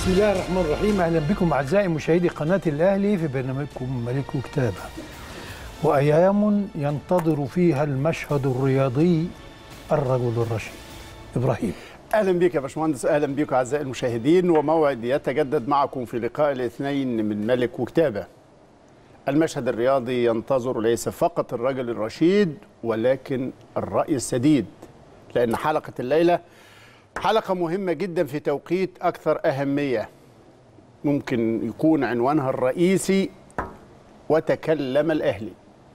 بسم الله الرحمن الرحيم اهلا بكم اعزائي مشاهدي قناه الاهلي في برنامجكم ملك وكتابه وايام ينتظر فيها المشهد الرياضي الرجل الرشيد ابراهيم اهلا بك يا باشمهندس اهلا بك اعزائي المشاهدين وموعد يتجدد معكم في لقاء الاثنين من ملك وكتابه المشهد الرياضي ينتظر ليس فقط الرجل الرشيد ولكن الراي السديد لان حلقه الليله حلقه مهمه جدا في توقيت اكثر اهميه ممكن يكون عنوانها الرئيسي وتكلم الاهلي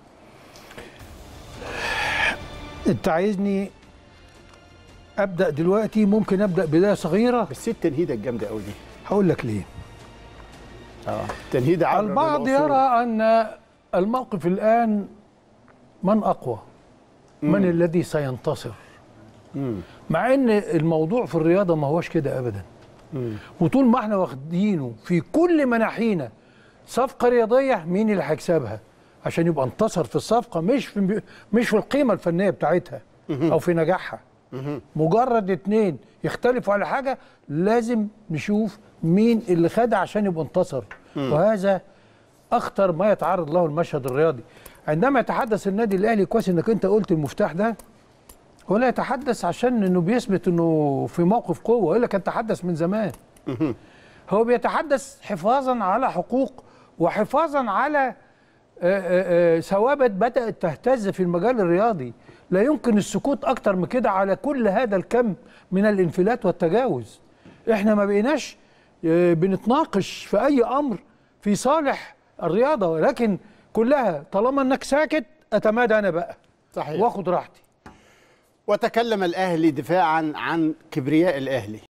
انت عايزني ابدا دلوقتي ممكن ابدا بدايه صغيره بس إيه التنهيده الجامده قوي دي هقول لك ليه اه تنهيده عبر البعض العصور. يرى ان الموقف الان من اقوى من الذي سينتصر مع ان الموضوع في الرياضه ما هوش كده ابدا وطول ما احنا واخدينه في كل مناحينا صفقه رياضيه مين اللي هيكسبها عشان يبقى انتصر في الصفقه مش في مش في القيمه الفنيه بتاعتها او في نجاحها مجرد اتنين يختلفوا على حاجه لازم نشوف مين اللي خدها عشان يبقى انتصر وهذا اخطر ما يتعرض له المشهد الرياضي عندما يتحدث النادي الاهلي كويس انك انت قلت المفتاح ده هو لا يتحدث عشان انه بيثبت انه في موقف قوه والا كان تحدث من زمان هو بيتحدث حفاظا على حقوق وحفاظا على آه، آه، آه، ثوابت بدات تهتز في المجال الرياضي لا يمكن السكوت اكتر من كده على كل هذا الكم من الانفلات والتجاوز احنا ما بقيناش آه، بنتناقش في اي امر في صالح الرياضه ولكن كلها طالما انك ساكت اتمادى انا بقى صحيح واخد راحتي وتكلم الاهلي دفاعا عن كبرياء الاهلي